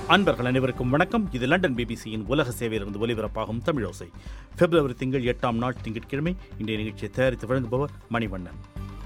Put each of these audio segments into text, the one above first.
அன்பர்கள் அனைவருக்கும் வணக்கம் இது லண்டன் பிபிசியின் உலக சேவையிலிருந்து ஒலிபரப்பாகும் தமிழோசை பிப்ரவரி திங்கள் எட்டாம் நாள் திங்கட்கிழமை இன்றைய நிகழ்ச்சியை தயாரித்து வழங்குபவர் மணிவண்ணன்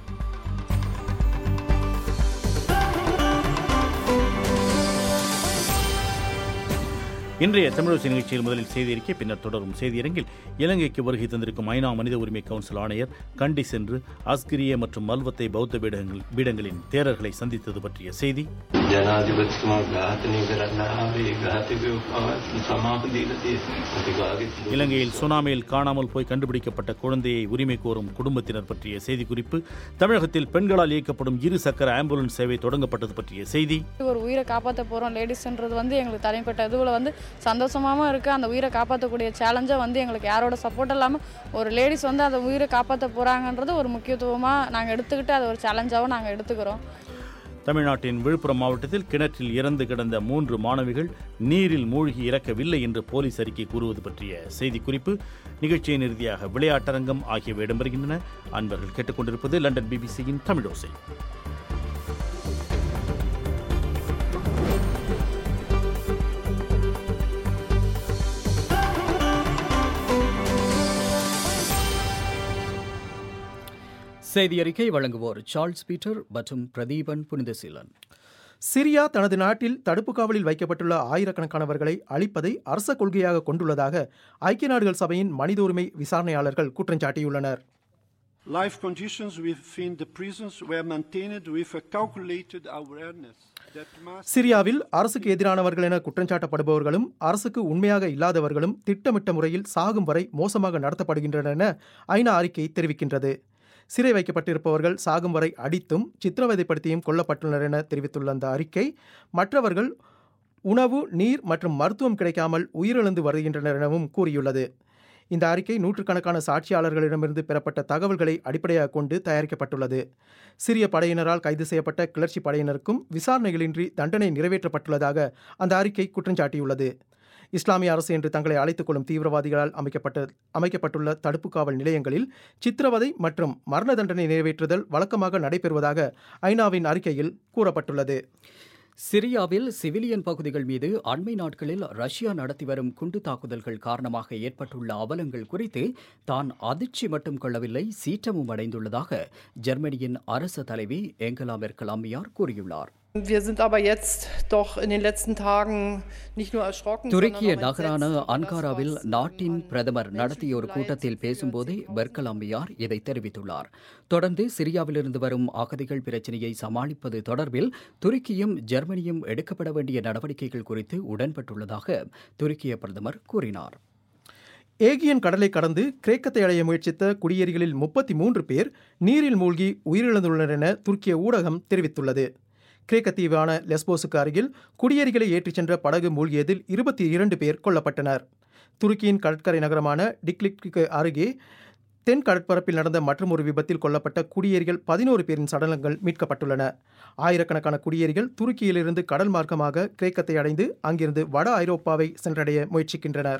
இன்றைய தமிழோசை நிகழ்ச்சியில் முதலில் செய்தி அறிக்கை பின்னர் தொடரும் செய்தியரங்கில் இலங்கைக்கு வருகை தந்திருக்கும் ஐநா மனித உரிமை கவுன்சில் ஆணையர் கண்டி சென்று அஸ்கிரிய மற்றும் மல்வத்தை பௌத்த பீடங்கள் பீடங்களின் தேரர்களை சந்தித்தது பற்றிய செய்தி ජනාධිපතිතුමා ඝාතනය කරන්න ආවේ ඝාතකයෝ පවත් සමාව දීලා තියෙනවා. ප්‍රතිවාදිත இலங்கையில் சுனாமியில் காணாமல் போய் கண்டுபிடிக்கப்பட்ட குழந்தையை உரிமை கோரும் குடும்பத்தினர் பற்றிய செய்தி குறிப்பு தமிழகத்தில் பெண்களால் இயக்கப்படும் இரு சக்கர ஆம்புலன்ஸ் சேவை தொடங்கப்பட்டது பற்றிய செய்தி ஒரு உயிரை காப்பாற்ற போகிறோம் லேடிஸ்ன்றது வந்து எங்களுக்கு தனிப்பட்ட இதுவில் வந்து சந்தோஷமாகவும் இருக்குது அந்த உயிரை காப்பாற்றக்கூடிய சேலஞ்சை வந்து எங்களுக்கு யாரோட சப்போர்ட் இல்லாமல் ஒரு லேடிஸ் வந்து அந்த உயிரை காப்பாற்ற போகிறாங்கன்றது ஒரு முக்கியத்துவமாக நாங்கள் எடுத்துக்கிட்டு அதை ஒரு சேலஞ்சாகவும் நாங்கள் எடுத்துக்கிறோம் தமிழ்நாட்டின் விழுப்புரம் மாவட்டத்தில் கிணற்றில் இறந்து கிடந்த மூன்று மாணவிகள் நீரில் மூழ்கி இறக்கவில்லை என்று போலீஸ் அறிக்கை கூறுவது பற்றிய செய்தி குறிப்பு நிகழ்ச்சியின் இறுதியாக விளையாட்டரங்கம் ஆகியவை இடம்பெறுகின்றன அன்பர்கள் கேட்டுக்கொண்டிருப்பது லண்டன் பிபிசியின் தமிழோசை செய்தி அறிக்கை வழங்குவோர் சார்ல்ஸ் பீட்டர் மற்றும் பிரதீபன் புனிதசீலன் சிரியா தனது நாட்டில் தடுப்பு காவலில் வைக்கப்பட்டுள்ள ஆயிரக்கணக்கானவர்களை அழிப்பதை அரச கொள்கையாக கொண்டுள்ளதாக ஐக்கிய நாடுகள் சபையின் மனித உரிமை விசாரணையாளர்கள் குற்றஞ்சாட்டியுள்ளனர் Life conditions within the prisons were maintained with a calculated awareness that mass சிரியாவில் அரசுக்கு எதிரானவர்கள் என குற்றஞ்சாட்டப்படுபவர்களும் அரசுக்கு உண்மையாக இல்லாதவர்களும் திட்டமிட்ட முறையில் சாகும் வரை மோசமாக நடத்தப்படுகின்றனர் என ஐநா அறிக்கை தெரிவிக்கின்றது சிறை வைக்கப்பட்டிருப்பவர்கள் சாகும் வரை அடித்தும் சித்திரவதைப்படுத்தியும் கொல்லப்பட்டுள்ளனர் என தெரிவித்துள்ள அந்த அறிக்கை மற்றவர்கள் உணவு நீர் மற்றும் மருத்துவம் கிடைக்காமல் உயிரிழந்து வருகின்றனர் எனவும் கூறியுள்ளது இந்த அறிக்கை நூற்றுக்கணக்கான சாட்சியாளர்களிடமிருந்து பெறப்பட்ட தகவல்களை அடிப்படையாக கொண்டு தயாரிக்கப்பட்டுள்ளது சிரிய படையினரால் கைது செய்யப்பட்ட கிளர்ச்சி படையினருக்கும் விசாரணைகளின்றி தண்டனை நிறைவேற்றப்பட்டுள்ளதாக அந்த அறிக்கை குற்றஞ்சாட்டியுள்ளது இஸ்லாமிய அரசு என்று தங்களை அழைத்துக் கொள்ளும் தீவிரவாதிகளால் அமைக்கப்பட்ட அமைக்கப்பட்டுள்ள தடுப்பு காவல் நிலையங்களில் சித்திரவதை மற்றும் மரண தண்டனை நிறைவேற்றுதல் வழக்கமாக நடைபெறுவதாக ஐநாவின் அறிக்கையில் கூறப்பட்டுள்ளது சிரியாவில் சிவிலியன் பகுதிகள் மீது அண்மை நாட்களில் ரஷ்யா நடத்தி வரும் குண்டு தாக்குதல்கள் காரணமாக ஏற்பட்டுள்ள அவலங்கள் குறித்து தான் அதிர்ச்சி மட்டும் கொள்ளவில்லை சீற்றமும் அடைந்துள்ளதாக ஜெர்மனியின் அரச தலைவி ஏங்கலா மெர்க்கல் அம்மையார் கூறியுள்ளார் Wir sind aber jetzt doch in den letzten Tagen nicht nur erschrocken, துருக்கிய sondern auch நகரான entsetzt. அன்காராவில் Das, was நாட்டின் an பிரதமர் நடத்திய ஒரு Menschenleid கூட்டத்தில் geführt பேசும்போதே wird. பெர்கல் அம்மையார் இதை தெரிவித்துள்ளார் தொடர்ந்து சிரியாவிலிருந்து வரும் அகதிகள் பிரச்சினையை சமாளிப்பது தொடர்பில் துருக்கியும் ஜெர்மனியும் எடுக்கப்பட வேண்டிய நடவடிக்கைகள் குறித்து உடன்பட்டுள்ளதாக துருக்கிய பிரதமர் கூறினார் ஏகியன் கடலை கடந்து கிரேக்கத்தை அடைய முயற்சித்த குடியேறிகளில் முப்பத்தி மூன்று பேர் நீரில் மூழ்கி உயிரிழந்துள்ளனர் என துருக்கிய ஊடகம் தெரிவித்துள்ளது கிரேக்க தீவான லெஸ்போஸுக்கு அருகில் குடியேறிகளை ஏற்றிச் சென்ற படகு மூழ்கியதில் இருபத்தி இரண்டு பேர் கொல்லப்பட்டனர் துருக்கியின் கடற்கரை நகரமான டிக்லிக்கு அருகே தென் கடற்பரப்பில் நடந்த மற்றொரு விபத்தில் கொல்லப்பட்ட குடியேறிகள் பதினோரு பேரின் சடலங்கள் மீட்கப்பட்டுள்ளன ஆயிரக்கணக்கான குடியேறிகள் துருக்கியிலிருந்து கடல் மார்க்கமாக கிரேக்கத்தை அடைந்து அங்கிருந்து வட ஐரோப்பாவை சென்றடைய முயற்சிக்கின்றனர்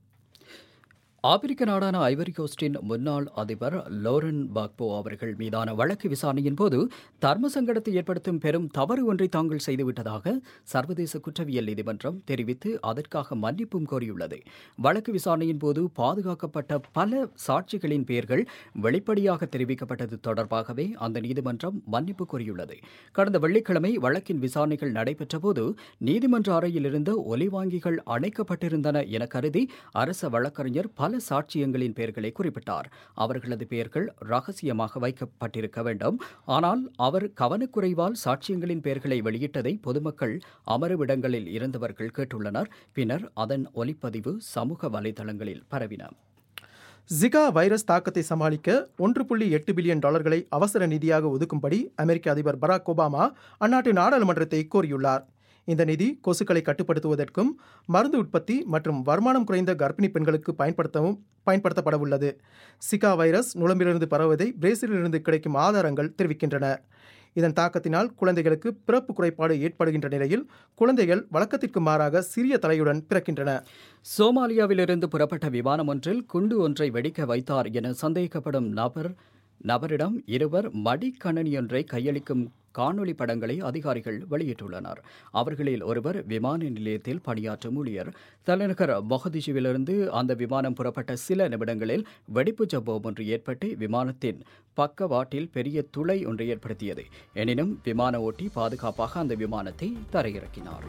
ஆப்பிரிக்க நாடான ஐவரி கோஸ்டின் முன்னாள் அதிபர் லோரன் பாக்போ அவர்கள் மீதான வழக்கு விசாரணையின் போது தர்ம சங்கடத்தை ஏற்படுத்தும் பெரும் தவறு ஒன்றை தாங்கள் செய்துவிட்டதாக சர்வதேச குற்றவியல் நீதிமன்றம் தெரிவித்து அதற்காக மன்னிப்பும் கோரியுள்ளது வழக்கு விசாரணையின் போது பாதுகாக்கப்பட்ட பல சாட்சிகளின் பெயர்கள் வெளிப்படையாக தெரிவிக்கப்பட்டது தொடர்பாகவே அந்த நீதிமன்றம் மன்னிப்பு கோரியுள்ளது கடந்த வெள்ளிக்கிழமை வழக்கின் விசாரணைகள் நடைபெற்றபோது நீதிமன்ற அறையில் இருந்த ஒலிவாங்கிகள் அணைக்கப்பட்டிருந்தன என கருதி அரச வழக்கறிஞர் பல சாட்சியங்களின் பெயர்களை குறிப்பிட்டார் அவர்களது பெயர்கள் ரகசியமாக வைக்கப்பட்டிருக்க வேண்டும் ஆனால் அவர் கவனக்குறைவால் சாட்சியங்களின் பெயர்களை வெளியிட்டதை பொதுமக்கள் அமர்விடங்களில் இருந்தவர்கள் கேட்டுள்ளனர் பின்னர் அதன் ஒலிப்பதிவு சமூக வலைதளங்களில் பரவின ஜிகா வைரஸ் தாக்கத்தை சமாளிக்க ஒன்று புள்ளி எட்டு பில்லியன் டாலர்களை அவசர நிதியாக ஒதுக்கும்படி அமெரிக்க அதிபர் பராக் ஒபாமா அந்நாட்டு நாடாளுமன்றத்தை கோரியுள்ளார் இந்த நிதி கொசுக்களை கட்டுப்படுத்துவதற்கும் மருந்து உற்பத்தி மற்றும் வருமானம் குறைந்த கர்ப்பிணி பெண்களுக்கு பயன்படுத்தவும் பயன்படுத்தப்படவுள்ளது சிகா வைரஸ் நுழம்பிலிருந்து பரவுவதை பிரேசிலிருந்து கிடைக்கும் ஆதாரங்கள் தெரிவிக்கின்றன இதன் தாக்கத்தினால் குழந்தைகளுக்கு பிறப்பு குறைபாடு ஏற்படுகின்ற நிலையில் குழந்தைகள் வழக்கத்திற்கு மாறாக சிறிய தலையுடன் பிறக்கின்றன சோமாலியாவிலிருந்து புறப்பட்ட விமானம் ஒன்றில் குண்டு ஒன்றை வெடிக்க வைத்தார் என சந்தேகிக்கப்படும் நபர் நபரிடம் இருவர் மடிக்கணனி ஒன்றை கையளிக்கும் காணொளி படங்களை அதிகாரிகள் வெளியிட்டுள்ளனர் அவர்களில் ஒருவர் விமான நிலையத்தில் பணியாற்றும் ஊழியர் தலைநகர் மொகதிஷுவிலிருந்து அந்த விமானம் புறப்பட்ட சில நிமிடங்களில் வெடிப்பு சம்பவம் ஒன்று ஏற்பட்டு விமானத்தின் பக்கவாட்டில் பெரிய துளை ஒன்று ஏற்படுத்தியது எனினும் விமான ஓட்டி பாதுகாப்பாக அந்த விமானத்தை தரையிறக்கினார்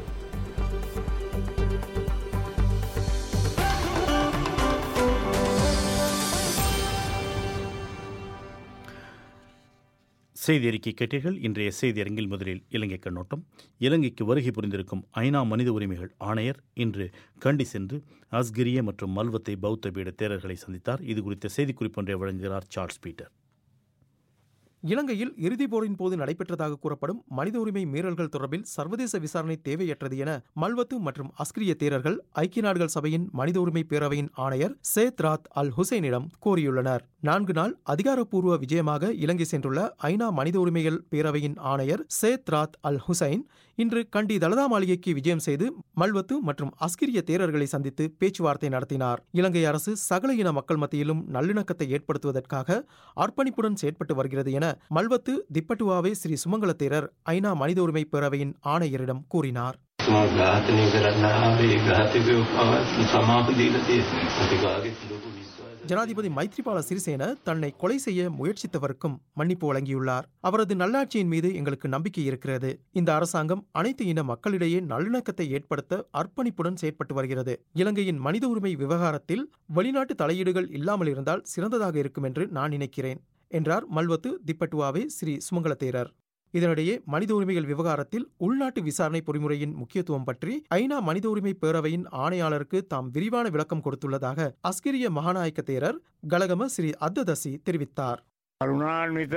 செய்தி அறிக்கை கேட்டீர்கள் இன்றைய செய்தி அரங்கில் முதலில் இலங்கை கண்ணோட்டம் இலங்கைக்கு வருகை புரிந்திருக்கும் ஐநா மனித உரிமைகள் ஆணையர் இன்று கண்டி சென்று அஸ்கிரிய மற்றும் மல்வத்தை பௌத்த பீட தேரர்களை சந்தித்தார் இது குறித்த செய்திக்குறிப்பு ஒன்றை வழங்குகிறார் சார்ல்ஸ் பீட்டர் இலங்கையில் இறுதிப் போரின் போது நடைபெற்றதாக கூறப்படும் மனித உரிமை மீறல்கள் தொடர்பில் சர்வதேச விசாரணை தேவையற்றது என மல்வத்து மற்றும் அஸ்கிரிய தேரர்கள் ஐக்கிய நாடுகள் சபையின் மனித உரிமை பேரவையின் ஆணையர் சேத் ராத் அல் ஹுசைனிடம் கோரியுள்ளனர் நான்கு நாள் அதிகாரப்பூர்வ விஜயமாக இலங்கை சென்றுள்ள ஐநா மனித உரிமைகள் பேரவையின் ஆணையர் சேத் ராத் அல் ஹுசைன் இன்று கண்டி தலதா மாளிகைக்கு விஜயம் செய்து மல்வத்து மற்றும் அஸ்கிரிய தேரர்களை சந்தித்து பேச்சுவார்த்தை நடத்தினார் இலங்கை அரசு சகல இன மக்கள் மத்தியிலும் நல்லிணக்கத்தை ஏற்படுத்துவதற்காக அர்ப்பணிப்புடன் செயற்பட்டு வருகிறது என மல்வத்து திப்பட்டுவாவே ஸ்ரீ சுமங்கல தேரர் ஐநா மனித உரிமை பேரவையின் ஆணையரிடம் கூறினார் ඝාතනය කරන්න ආවේ ඝාතකයෝ පවත් සමාව දීලා තියෙනවා. අපි කාගෙත් ලොකු විශ්වාසයක් ஜனாதிபதி மைத்ரிபால சிறிசேன தன்னை கொலை செய்ய முயற்சித்தவருக்கும் மன்னிப்பு வழங்கியுள்ளார் அவரது நல்லாட்சியின் மீது எங்களுக்கு நம்பிக்கை இருக்கிறது இந்த அரசாங்கம் அனைத்து இன மக்களிடையே நல்லிணக்கத்தை ஏற்படுத்த அர்ப்பணிப்புடன் செயற்பட்டு வருகிறது இலங்கையின் மனித உரிமை விவகாரத்தில் வெளிநாட்டு தலையீடுகள் இல்லாமல் இருந்தால் சிறந்ததாக இருக்கும் என்று நான் நினைக்கிறேன் என்றார் மல்வத்து திப்பட்டுவாவே ஸ்ரீ சுமங்கல தேரர் இதனிடையே மனித உரிமைகள் விவகாரத்தில் உள்நாட்டு விசாரணை பொறிமுறையின் முக்கியத்துவம் பற்றி ஐநா மனித உரிமை பேரவையின் ஆணையாளருக்கு தாம் விரிவான விளக்கம் கொடுத்துள்ளதாக அஸ்கிரிய மகாநாயக்க தேரர் கலகம ஸ்ரீ அத்ததசி தெரிவித்தார் කරුණාන්විත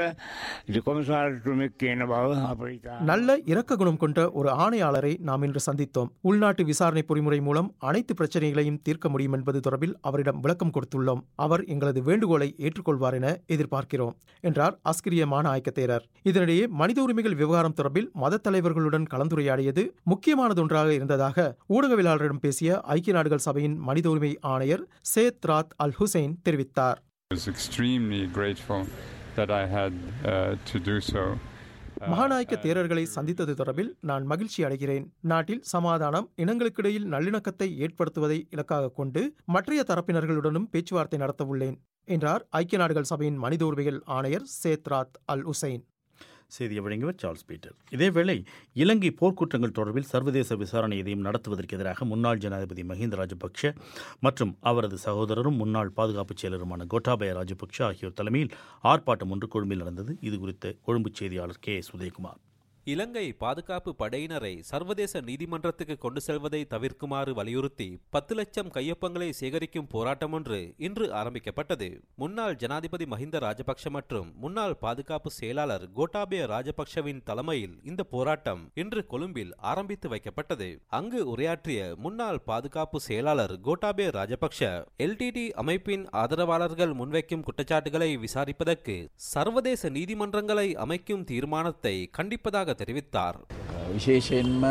කොමසාර්ටුමක් කියන බව අපිතා நல்ல இரக்க குணம் கொண்ட ஒரு ஆணையாளரை நாம் இன்று சந்தித்தோம் உள்நாட்டு விசாரணை பொறிமுறை மூலம் அனைத்து பிரச்சனைகளையும் தீர்க்க முடியும் என்பது தொடர்பில் அவரிடம் விளக்கம் கொடுத்துள்ளோம் அவர் எங்களது வேண்டுகோளை ஏற்றுக்கொள்வார் என எதிர்பார்க்கிறோம் என்றார் அஸ்கிரிய மாநாயக்க தேரர் இதனிடையே மனித உரிமைகள் விவகாரம் தொடர்பில் மத தலைவர்களுடன் கலந்துரையாடியது முக்கியமானதொன்றாக இருந்ததாக ஊடகவியலாளரிடம் பேசிய ஐக்கிய நாடுகள் சபையின் மனித உரிமை ஆணையர் சேத் ராத் அல் ஹுசைன் தெரிவித்தார் I was extremely grateful that I had uh, to do so. Mahanayaka தேரர்களை சந்தித்தது தொடர்பில் நான் மகிழ்ச்சி அடைகிறேன் நாட்டில் சமாதானம் இனங்களுக்கிடையில் நல்லிணக்கத்தை ஏற்படுத்துவதை இலக்காக கொண்டு மற்றைய தரப்பினர்களுடனும் பேச்சுவார்த்தை நடத்த உள்ளேன் என்றார் ஐக்கிய நாடுகள் சபையின் மனித உரிமைகள் ஆணையர் சேத்ராத் அல் உசைன் செய்தியை வழங்கியவர் சார்ல்ஸ் பீட்டர் இதேவேளை இலங்கை போர்க்குற்றங்கள் தொடர்பில் சர்வதேச விசாரணை எதையும் நடத்துவதற்கு எதிராக முன்னாள் ஜனாதிபதி மஹிந்த ராஜபக்ஷ மற்றும் அவரது சகோதரரும் முன்னாள் பாதுகாப்பு செயலருமான கோட்டாபய ராஜபக்ஷ ஆகியோர் தலைமையில் ஆர்ப்பாட்டம் ஒன்று கொழும்பில் நடந்தது இது குறித்த கொழும்பு செய்தியாளர் கே எஸ் உதயகுமார் இலங்கை பாதுகாப்பு படையினரை சர்வதேச நீதிமன்றத்துக்கு கொண்டு செல்வதை தவிர்க்குமாறு வலியுறுத்தி பத்து லட்சம் கையொப்பங்களை சேகரிக்கும் போராட்டம் ஒன்று இன்று ஆரம்பிக்கப்பட்டது முன்னாள் ஜனாதிபதி மஹிந்த ராஜபக்ஷ மற்றும் முன்னாள் பாதுகாப்பு செயலாளர் கோட்டாபய ராஜபக்ஷவின் தலைமையில் இந்த போராட்டம் இன்று கொழும்பில் ஆரம்பித்து வைக்கப்பட்டது அங்கு உரையாற்றிய முன்னாள் பாதுகாப்பு செயலாளர் கோட்டாபய ராஜபக்ஷ எல்டிடி அமைப்பின் ஆதரவாளர்கள் முன்வைக்கும் குற்றச்சாட்டுகளை விசாரிப்பதற்கு சர்வதேச நீதிமன்றங்களை அமைக்கும் தீர்மானத்தை கண்டிப்பதாக தெரிவித்தார் විශේෂයෙන්ම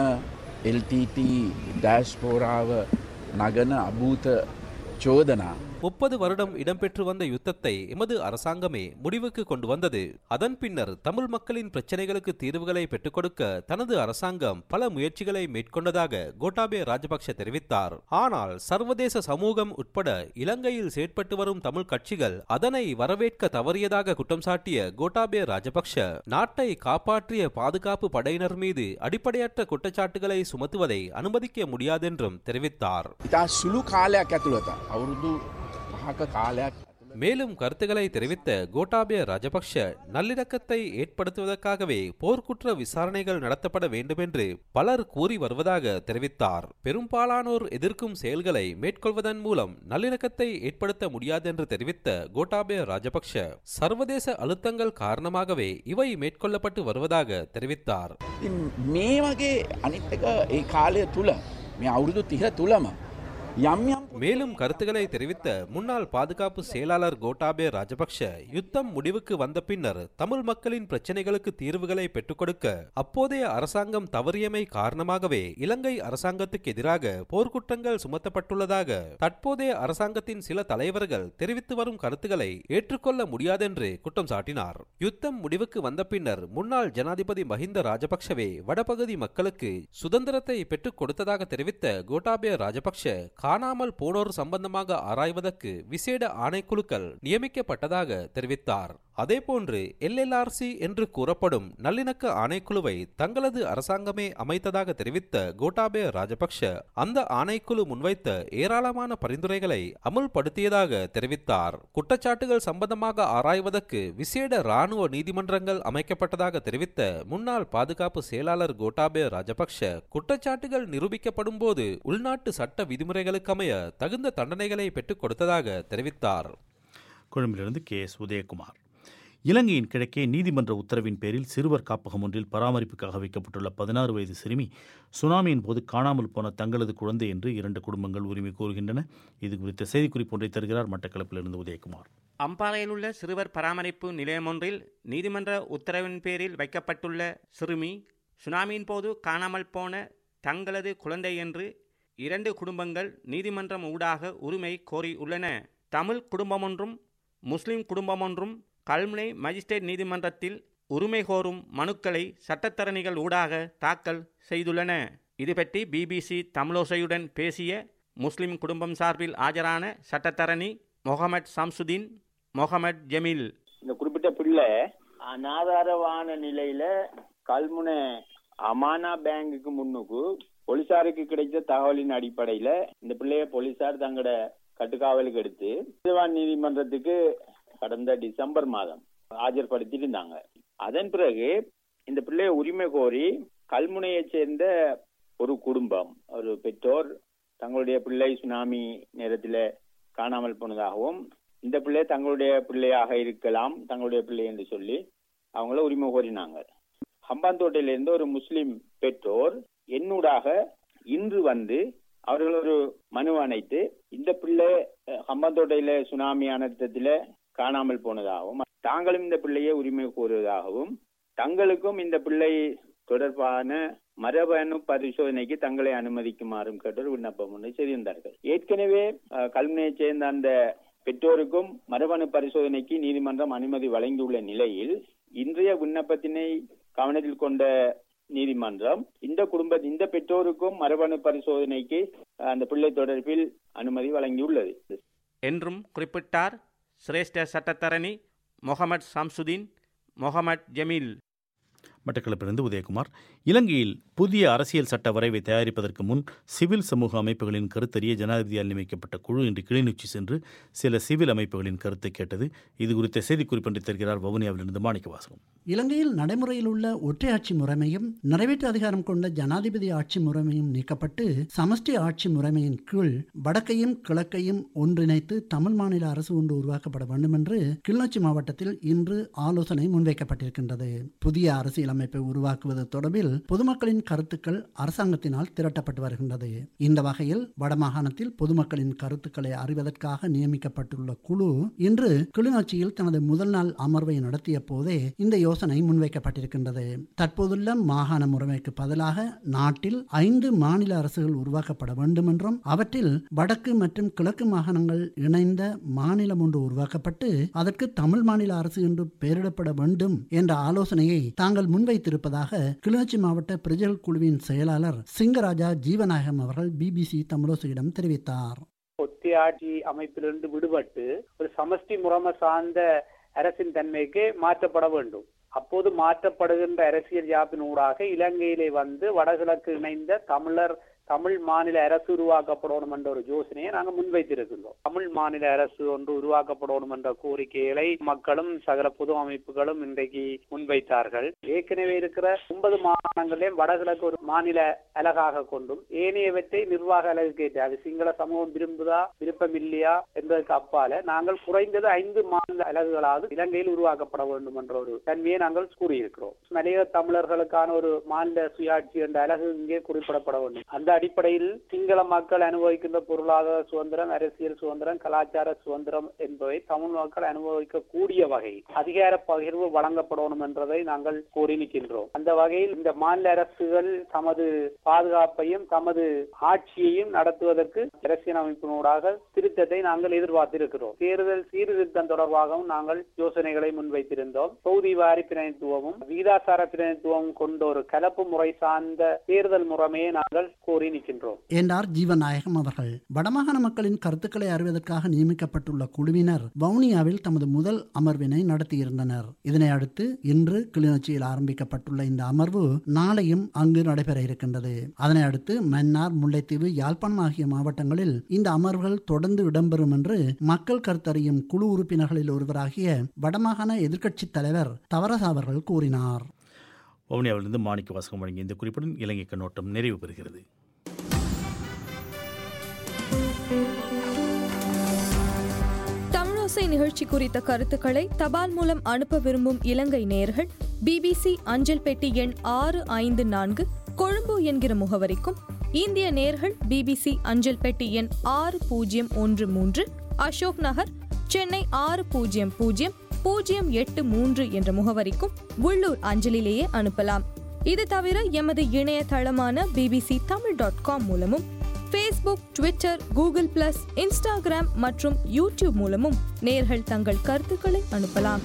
LTT ඩෑස්පෝරාව නගන අභූත චෝදනා முப்பது வருடம் இடம்பெற்று வந்த யுத்தத்தை எமது அரசாங்கமே முடிவுக்கு கொண்டு வந்தது அதன் பின்னர் தமிழ் மக்களின் பிரச்சனைகளுக்கு தீர்வுகளை பெற்றுக் கொடுக்க தனது அரசாங்கம் பல முயற்சிகளை மேற்கொண்டதாக கோட்டாபய ராஜபக்ஷ தெரிவித்தார் ஆனால் சர்வதேச சமூகம் உட்பட இலங்கையில் செயற்பட்டு வரும் தமிழ் கட்சிகள் அதனை வரவேற்க தவறியதாக குற்றம் சாட்டிய கோட்டாபய ராஜபக்ஷ நாட்டை காப்பாற்றிய பாதுகாப்பு படையினர் மீது அடிப்படையற்ற குற்றச்சாட்டுகளை சுமத்துவதை அனுமதிக்க முடியாதென்றும் தெரிவித்தார் ඉතා සුළු කාලයක් ඇතුළත අවුරුදු පහක කාලයක් மேலும் கருத்துக்களை தெரிவித்த கோட்டாபய ராஜபக்ஷ நல்லிணக்கத்தை ஏற்படுத்துவதற்காகவே போர்க்குற்ற விசாரணைகள் நடத்தப்பட வேண்டுமென்று பலர் கூறி வருவதாக தெரிவித்தார் பெரும்பாலானோர் எதிர்க்கும் செயல்களை மேற்கொள்வதன் மூலம் நல்லிணக்கத்தை ஏற்படுத்த முடியாதென்று தெரிவித்த கோட்டாபய ராஜபக்ஷ சர்வதேச அழுத்தங்கள் காரணமாகவே இவை மேற்கொள்ளப்பட்டு வருவதாக தெரிவித்தார் ඉතින් මේ වගේ අනිත් එක ඒ කාලය තුළ මේ අවුරුදු තිහ තුළම மேலும் கருத்துக்களை தெரிவித்த முன்னாள் பாதுகாப்பு செயலாளர் கோட்டாபே ராஜபக்ஷ யுத்தம் முடிவுக்கு வந்த பின்னர் தமிழ் மக்களின் பிரச்சனைகளுக்கு தீர்வுகளை பெற்றுக் கொடுக்க அப்போதைய அரசாங்கம் தவறியமை காரணமாகவே இலங்கை அரசாங்கத்துக்கு எதிராக போர்க்குற்றங்கள் சுமத்தப்பட்டுள்ளதாக தற்போதைய அரசாங்கத்தின் சில தலைவர்கள் தெரிவித்து வரும் கருத்துக்களை ஏற்றுக்கொள்ள முடியாதென்று குற்றம் சாட்டினார் யுத்தம் முடிவுக்கு வந்த பின்னர் முன்னாள் ஜனாதிபதி மஹிந்த ராஜபக்ஷவே வடபகுதி மக்களுக்கு சுதந்திரத்தை பெற்றுக் கொடுத்ததாக தெரிவித்த கோட்டாபய ராஜபக்ஷ காணாமல் போனோர் சம்பந்தமாக ஆராய்வதற்கு விசேட ஆணைக்குழுக்கள் நியமிக்கப்பட்டதாக தெரிவித்தார் அதேபோன்று எல்எல்ஆர்சி என்று கூறப்படும் நல்லிணக்க ஆணைக்குழுவை தங்களது அரசாங்கமே அமைத்ததாக தெரிவித்த கோட்டாபய ராஜபக்ஷ அந்த ஆணைக்குழு முன்வைத்த ஏராளமான பரிந்துரைகளை அமுல்படுத்தியதாக தெரிவித்தார் குற்றச்சாட்டுகள் சம்பந்தமாக ஆராய்வதற்கு விசேட ராணுவ நீதிமன்றங்கள் அமைக்கப்பட்டதாக தெரிவித்த முன்னாள் பாதுகாப்பு செயலாளர் கோட்டாபய ராஜபக்ஷ குற்றச்சாட்டுகள் நிரூபிக்கப்படும் போது உள்நாட்டு சட்ட விதிமுறைகளுக்கமைய தகுந்த தண்டனைகளை பெற்றுக் கொடுத்ததாக தெரிவித்தார் கொழும்பிலிருந்து கே எஸ் உதயகுமார் இலங்கையின் கிழக்கே நீதிமன்ற உத்தரவின் பேரில் சிறுவர் காப்பகம் ஒன்றில் பராமரிப்புக்காக வைக்கப்பட்டுள்ள பதினாறு வயது சிறுமி சுனாமியின் போது காணாமல் போன தங்களது குழந்தை என்று இரண்டு குடும்பங்கள் உரிமை கோருகின்றன இது குறித்த செய்திக்குறிப்பு ஒன்றை தருகிறார் மட்டக்களப்பிலிருந்து உதயகுமார் அம்பாறையில் உள்ள சிறுவர் பராமரிப்பு நிலையம் ஒன்றில் நீதிமன்ற உத்தரவின் பேரில் வைக்கப்பட்டுள்ள சிறுமி சுனாமியின் போது காணாமல் போன தங்களது குழந்தை என்று இரண்டு குடும்பங்கள் நீதிமன்றம் ஊடாக உரிமை கோரியுள்ளன தமிழ் குடும்பமொன்றும் முஸ்லிம் குடும்பமொன்றும் கல்முனை மஜிஸ்ட்ரேட் நீதிமன்றத்தில் உரிமை கோரும் மனுக்களை சட்டத்தரணிகள் ஊடாக தாக்கல் செய்துள்ளன இது பற்றி பிபிசி தமிழோசையுடன் பேசிய முஸ்லிம் குடும்பம் சார்பில் ஆஜரான சட்டத்தரணி முகமது சம்சுதீன் முகமது ஜமீல் இந்த குறிப்பிட்ட பிள்ளை அனாதாரமான நிலையில கல்முனை அமானா பேங்குக்கு முன்னுக்கு போலீசாருக்கு கிடைத்த தகவலின் அடிப்படையில இந்த பிள்ளைய போலீசார் தங்களோட கட்டுக்காவலுக்கு எடுத்து நீதிவான் நீதிமன்றத்துக்கு கடந்த டிசம்பர் மாதம் ஆஜர்படுத்திட்டு இருந்தாங்க அதன் பிறகு இந்த பிள்ளைய உரிமை கோரி கல்முனையை சேர்ந்த ஒரு குடும்பம் ஒரு பெற்றோர் தங்களுடைய பிள்ளை சுனாமி நேரத்தில் காணாமல் போனதாகவும் இந்த பிள்ளை தங்களுடைய பிள்ளையாக இருக்கலாம் தங்களுடைய பிள்ளை என்று சொல்லி அவங்கள உரிமை கோரினாங்க ஹம்பாந்தோட்டையிலிருந்து ஒரு முஸ்லிம் பெற்றோர் என்னூடாக இன்று வந்து அவர்கள் ஒரு மனு அணைத்து இந்த பிள்ளை ஹம்பாந்தோட்டையில சுனாமி அனர்த்தத்தில காணாமல் போனதாகவும் தாங்களும் இந்த பிள்ளையை உரிமை கோருவதாகவும் தங்களுக்கும் இந்த பிள்ளை தொடர்பான மரபணு பரிசோதனைக்கு தங்களை அனுமதிக்குமாறும் கேட்டு ஒரு விண்ணப்பம் ஒன்றை செய்திருந்தார்கள் ஏற்கனவே கல்முனையை சேர்ந்த அந்த பெற்றோருக்கும் மரபணு பரிசோதனைக்கு நீதிமன்றம் அனுமதி வழங்கியுள்ள நிலையில் இன்றைய விண்ணப்பத்தினை கவனத்தில் கொண்ட நீதிமன்றம் இந்த குடும்ப இந்த பெற்றோருக்கும் மரபணு பரிசோதனைக்கு அந்த பிள்ளை தொடர்பில் அனுமதி வழங்கியுள்ளது என்றும் குறிப்பிட்டார் சிரேஷ்ட சட்டத்தரணி முகமது சம்சுதீன் முகமது ஜமீல் மட்டக்களப்பிலிருந்து உதயகுமார் இலங்கையில் புதிய அரசியல் சட்ட வரைவை தயாரிப்பதற்கு முன் சிவில் சமூக அமைப்புகளின் கருத்தறிய ஜனாதிபதியால் நியமிக்கப்பட்ட குழு இன்று கிளிநொச்சி சென்று சில சிவில் அமைப்புகளின் கருத்தை கேட்டது இது குறித்த செய்திக்குறிப்பொன்றை தருகிறார் வவுனியாவிலிருந்து மாணிக்கவாசகம் இலங்கையில் நடைமுறையில் உள்ள ஒற்றையாட்சி முறைமையும் நிறைவேற்று அதிகாரம் கொண்ட ஜனாதிபதி ஆட்சி முறைமையும் நீக்கப்பட்டு சமஷ்டி ஆட்சி முறைமையின் கீழ் வடக்கையும் கிழக்கையும் ஒன்றிணைத்து தமிழ் மாநில அரசு ஒன்று உருவாக்கப்பட வேண்டும் என்று கிளிநொச்சி மாவட்டத்தில் இன்று ஆலோசனை முன்வைக்கப்பட்டிருக்கின்றது புதிய அரசியல் அமைப்பை உருவாக்குவது தொடர்பில் பொதுமக்களின் கருத்துக்கள் அரசாங்கத்தினால் திரட்டப்பட்டு வருகின்றது இந்த வகையில் வடமாகாணத்தில் பொதுமக்களின் கருத்துக்களை அறிவதற்காக நியமிக்கப்பட்டுள்ள குழு இன்று கிளிநொச்சியில் தனது முதல் நாள் அமர்வை நடத்திய போதே இந்த யோசனை முன்வைக்கப்பட்டிருக்கின்றது தற்போதுள்ள மாகாண முறைமைக்கு பதிலாக நாட்டில் ஐந்து மாநில அரசுகள் உருவாக்கப்பட வேண்டும் என்றும் அவற்றில் வடக்கு மற்றும் கிழக்கு மாகாணங்கள் இணைந்த மாநிலம் ஒன்று உருவாக்கப்பட்டு அதற்கு தமிழ் மாநில அரசு என்று பெயரிடப்பட வேண்டும் என்ற ஆலோசனையை தாங்கள் முன்வைத்திருப்பதாக கிளிநொச்சி மாவட்ட பிரஜல் குழுவின் செயலாளர் சிங்கராஜா ஜீவநாயகம் அவர்கள் பிபிசி தமிழோசையிடம் தெரிவித்தார் ஒத்தியாட்சி அமைப்பிலிருந்து விடுபட்டு ஒரு சமஷ்டி முறைமை சார்ந்த அரசின் தன்மைக்கு மாற்றப்பட வேண்டும் அப்போது மாற்றப்படுகின்ற அரசியல் யாப்பின் ஊடாக இலங்கையிலே வந்து வடகிழக்கு இணைந்த தமிழர் தமிழ் மாநில அரசு உருவாக்கப்படணும் என்ற ஒரு யோசனையை நாங்கள் முன்வைத்திருக்கின்றோம் தமிழ் மாநில அரசு ஒன்று உருவாக்கப்படணும் என்ற கோரிக்கைகளை மக்களும் சகல பொது அமைப்புகளும் இன்றைக்கு முன்வைத்தார்கள் ஏற்கனவே இருக்கிற ஒன்பது மாகாணங்களையும் வடகிழக்கு ஒரு மாநில அலகாக கொண்டும் ஏனையவற்றை நிர்வாக அலகுக்கு ஏற்ற அது சிங்கள சமூகம் விரும்புதா விருப்பம் இல்லையா என்பதற்கு அப்பால நாங்கள் குறைந்தது ஐந்து மாநில அலகுகளாவது இலங்கையில் உருவாக்கப்பட வேண்டும் என்ற ஒரு தன்மையை நாங்கள் கூறியிருக்கிறோம் மலைய தமிழர்களுக்கான ஒரு மாநில சுயாட்சி என்ற அலகு இங்கே குறிப்பிடப்பட வேண்டும் அந்த அடிப்படையில் சிங்கள மக்கள் அனுபவிக்கின்ற பொருளாதார சுதந்திரம் அரசியல் சுதந்திரம் கலாச்சார சுதந்திரம் என்பவை தமிழ் மக்கள் அனுபவிக்கக்கூடிய வகையில் அதிகார பகிர்வு வழங்கப்படணும் என்றதை நாங்கள் கோரி நிற்கின்றோம் அந்த வகையில் இந்த மாநில அரசுகள் தமது பாதுகாப்பையும் தமது ஆட்சியையும் நடத்துவதற்கு அரசியலமைப்பினூடாக திருத்தத்தை நாங்கள் எதிர்பார்த்திருக்கிறோம் தேர்தல் சீர்திருத்தம் தொடர்பாகவும் நாங்கள் யோசனைகளை முன்வைத்திருந்தோம் தொகுதி வாரி பிரதிநிதித்துவமும் விகிதாசார பிரதிநிதித்துவம் கொண்ட ஒரு கலப்பு முறை சார்ந்த தேர்தல் முறைமையை நாங்கள் கோரி நிற்கின்றோம் என்றார் ஜீவநாயகம் அவர்கள் வடமாகாண மக்களின் கருத்துக்களை அறிவதற்காக நியமிக்கப்பட்டுள்ள குழுவினர் வவுனியாவில் தமது முதல் அமர்வினை நடத்தியிருந்தனர் இதனை அடுத்து இன்று கிளிநொச்சியில் ஆரம்பிக்கப்பட்டுள்ள இந்த அமர்வு நாளையும் அங்கு நடைபெற இருக்கின்றது அதனை அடுத்து மன்னார் முல்லைத்தீவு யாழ்ப்பாணம் ஆகிய மாவட்டங்களில் இந்த அமர்வுகள் தொடர்ந்து இடம்பெறும் என்று மக்கள் கருத்தறியும் குழு உறுப்பினர்களில் ஒருவராகிய வடமாகாண எதிர்க்கட்சித் தலைவர் தவரசா அவர்கள் கூறினார் வவுனியாவிலிருந்து மாணிக்க வாசகம் வழங்கிய இந்த குறிப்புடன் இலங்கை கண்ணோட்டம் நிறைவு பெறுகிறது தமிழோசை நிகழ்ச்சி குறித்த கருத்துக்களை தபால் மூலம் அனுப்ப விரும்பும் இலங்கை நேயர்கள் பிபிசி அஞ்சல் பெட்டி எண் ஆறு ஐந்து நான்கு கொழும்பு என்கிற முகவரிக்கும் இந்திய நேர்கள் பிபிசி அஞ்சல் பெட்டி எண் ஆறு பூஜ்ஜியம் ஒன்று மூன்று அசோக் நகர் சென்னை ஆறு பூஜ்ஜியம் பூஜ்ஜியம் பூஜ்ஜியம் எட்டு மூன்று என்ற முகவரிக்கும் உள்ளூர் அஞ்சலிலேயே அனுப்பலாம் இது தவிர எமது இணையதளமான பிபிசி தமிழ் டாட் காம் மூலமும் Facebook Twitter Google plus Instagram மற்றும் யூடியூப் மூலமும் நேர்கள் தங்கள் கருத்துக்களை அனுப்பலாம்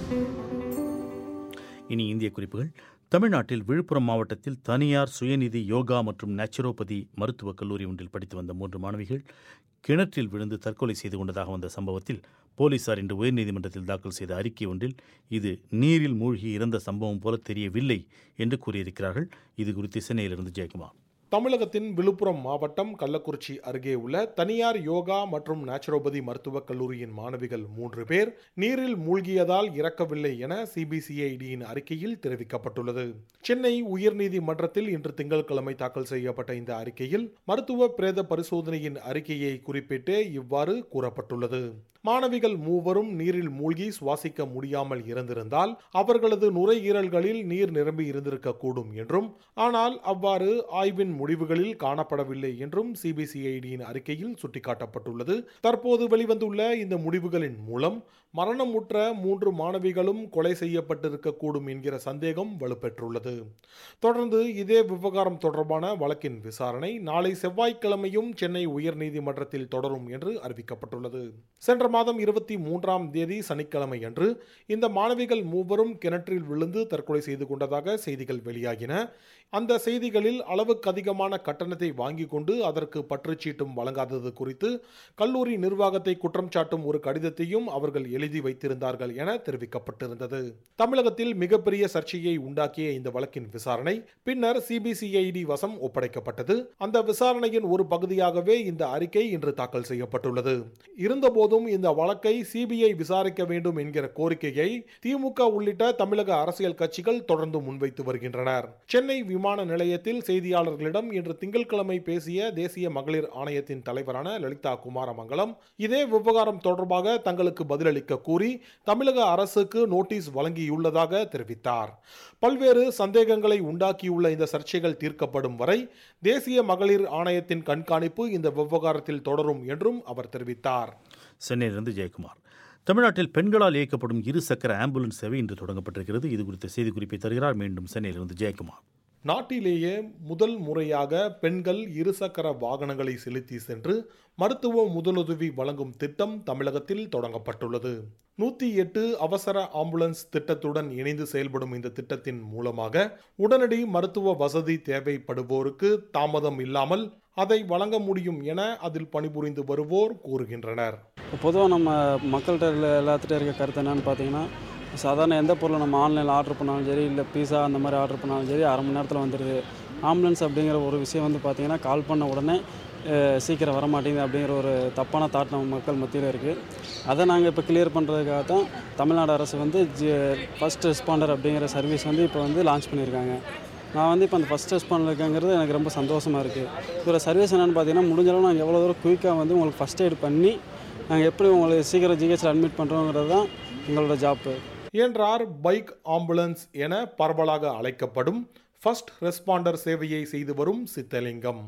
இனி இந்திய குறிப்புகள் தமிழ்நாட்டில் விழுப்புரம் மாவட்டத்தில் தனியார் சுயநிதி யோகா மற்றும் நேச்சுரோபதி மருத்துவக் கல்லூரி ஒன்றில் படித்து வந்த மூன்று மாணவிகள் கிணற்றில் விழுந்து தற்கொலை செய்து கொண்டதாக வந்த சம்பவத்தில் போலீசார் இன்று உயர்நீதிமன்றத்தில் தாக்கல் செய்த அறிக்கை ஒன்றில் இது நீரில் மூழ்கி இறந்த சம்பவம் போல தெரியவில்லை என்று கூறியிருக்கிறார்கள் இது குறித்து சென்னையிலிருந்து ஜெயக்குமார் தமிழகத்தின் விழுப்புரம் மாவட்டம் கள்ளக்குறிச்சி அருகே உள்ள தனியார் யோகா மற்றும் நேச்சுரோபதி மருத்துவக் கல்லூரியின் மாணவிகள் மூன்று பேர் நீரில் மூழ்கியதால் இறக்கவில்லை என சிபிசிஐடியின் அறிக்கையில் தெரிவிக்கப்பட்டுள்ளது சென்னை உயர்நீதிமன்றத்தில் இன்று திங்கட்கிழமை தாக்கல் செய்யப்பட்ட இந்த அறிக்கையில் மருத்துவ பிரேத பரிசோதனையின் அறிக்கையை குறிப்பிட்டே இவ்வாறு கூறப்பட்டுள்ளது மாணவிகள் மூவரும் நீரில் மூழ்கி சுவாசிக்க முடியாமல் இறந்திருந்தால் அவர்களது நுரையீரல்களில் நீர் நிரம்பி இருந்திருக்கக்கூடும் என்றும் ஆனால் அவ்வாறு ஆய்வின் முடிவுகளில் காணப்படவில்லை என்றும் சிபிசிஐடியின் அறிக்கையில் சுட்டிக்காட்டப்பட்டுள்ளது தற்போது வெளிவந்துள்ள இந்த முடிவுகளின் மூலம் மரணமுற்ற மூன்று மாணவிகளும் கொலை செய்யப்பட்டிருக்கக்கூடும் என்கிற சந்தேகம் வலுப்பெற்றுள்ளது தொடர்ந்து இதே விவகாரம் தொடர்பான வழக்கின் விசாரணை நாளை செவ்வாய்க்கிழமையும் சென்னை உயர்நீதிமன்றத்தில் தொடரும் என்று அறிவிக்கப்பட்டுள்ளது சென்ற மாதம் இருபத்தி மூன்றாம் தேதி சனிக்கிழமை அன்று இந்த மாணவிகள் மூவரும் கிணற்றில் விழுந்து தற்கொலை செய்து கொண்டதாக செய்திகள் வெளியாகின அந்த செய்திகளில் அளவுக்கு அதிகமான கட்டணத்தை வாங்கி கொண்டு அதற்கு பற்றுச்சீட்டும் வழங்காதது குறித்து கல்லூரி நிர்வாகத்தை குற்றம் சாட்டும் ஒரு கடிதத்தையும் அவர்கள் எழுதி வைத்திருந்தார்கள் என தெரிவிக்கப்பட்டிருந்தது தமிழகத்தில் மிகப்பெரிய சர்ச்சையை உண்டாக்கிய இந்த வழக்கின் விசாரணை பின்னர் சிபிசிஐடி வசம் ஒப்படைக்கப்பட்டது அந்த விசாரணையின் ஒரு பகுதியாகவே இந்த அறிக்கை இன்று தாக்கல் செய்யப்பட்டுள்ளது இருந்தபோதும் இந்த வழக்கை சிபிஐ விசாரிக்க வேண்டும் என்கிற கோரிக்கையை திமுக உள்ளிட்ட தமிழக அரசியல் கட்சிகள் தொடர்ந்து முன்வைத்து வருகின்றனர் சென்னை விமான நிலையத்தில் செய்தியாளர்களிடம் இன்று திங்கட்கிழமை பேசிய தேசிய மகளிர் ஆணையத்தின் தலைவரான லலிதா குமாரமங்கலம் இதே விவகாரம் தொடர்பாக தங்களுக்கு பதிலளிக்க கூறி தமிழக அரசுக்கு நோட்டீஸ் வழங்கியுள்ளதாக தெரிவித்தார் பல்வேறு சந்தேகங்களை உண்டாக்கியுள்ள இந்த சர்ச்சைகள் தீர்க்கப்படும் வரை தேசிய மகளிர் ஆணையத்தின் கண்காணிப்பு இந்த விவகாரத்தில் தொடரும் என்றும் அவர் தெரிவித்தார் சென்னையிலிருந்து ஜெயக்குமார் தமிழ்நாட்டில் பெண்களால் இயக்கப்படும் இரு சக்கர ஆம்புலன்ஸ் சேவை இன்று தொடங்கப்பட்டிருக்கிறது இது குறித்த செய்திக்குறிப்பை தருகிறார் மீண்டும் சென்னையிலிருந்து ஜெயக்குமார் நாட்டிலேயே முதல் முறையாக பெண்கள் இருசக்கர வாகனங்களை செலுத்தி சென்று மருத்துவ முதலுதவி வழங்கும் திட்டம் தமிழகத்தில் தொடங்கப்பட்டுள்ளது நூற்றி எட்டு அவசர ஆம்புலன்ஸ் திட்டத்துடன் இணைந்து செயல்படும் இந்த திட்டத்தின் மூலமாக உடனடி மருத்துவ வசதி தேவைப்படுவோருக்கு தாமதம் இல்லாமல் அதை வழங்க முடியும் என அதில் பணிபுரிந்து வருவோர் கூறுகின்றனர் பொதுவாக நம்ம மக்கள்கிட்ட எல்லாத்துட்டும் இருக்க கருத்து என்னன்னு பார்த்தீங்கன்னா சாதாரண எந்த பொருளை நம்ம ஆன்லைனில் ஆர்டர் பண்ணாலும் சரி இல்லை பீஸா அந்த மாதிரி ஆர்டர் பண்ணாலும் சரி அரை மணி நேரத்தில் வந்துடுது ஆம்புலன்ஸ் அப்படிங்கிற ஒரு விஷயம் வந்து பார்த்திங்கன்னா கால் பண்ண உடனே சீக்கிரம் வர மாட்டேங்குது அப்படிங்கிற ஒரு தப்பான தாட் நம்ம மக்கள் மத்தியில் இருக்குது அதை நாங்கள் இப்போ கிளியர் பண்ணுறதுக்காக தான் தமிழ்நாடு அரசு வந்து ஜி ஃபஸ்ட் ரெஸ்பாண்டர் அப்படிங்கிற சர்வீஸ் வந்து இப்போ வந்து லான்ச் பண்ணியிருக்காங்க நான் வந்து இப்போ அந்த ஃபஸ்ட் ரெஸ்பாண்டில் இருக்கேங்கிறது எனக்கு ரொம்ப சந்தோஷமாக இருக்குது இதோட சர்வீஸ் என்னென்னு பார்த்தீங்கன்னா முடிஞ்சளவு நாங்கள் எவ்வளோ தூரம் குயிக்காக வந்து உங்களுக்கு ஃபஸ்ட் எய்ட் பண்ணி நாங்கள் எப்படி உங்களுக்கு சீக்கிரம் ஜிஹெச்சில் அட்மிட் பண்ணுறோங்கிறது தான் எங்களோட ஜாப்பு என்றார் பைக் ஆம்புலன்ஸ் என பரவலாக அழைக்கப்படும் ஃபர்ஸ்ட் ரெஸ்பாண்டர் சேவையை செய்து வரும் சித்தலிங்கம்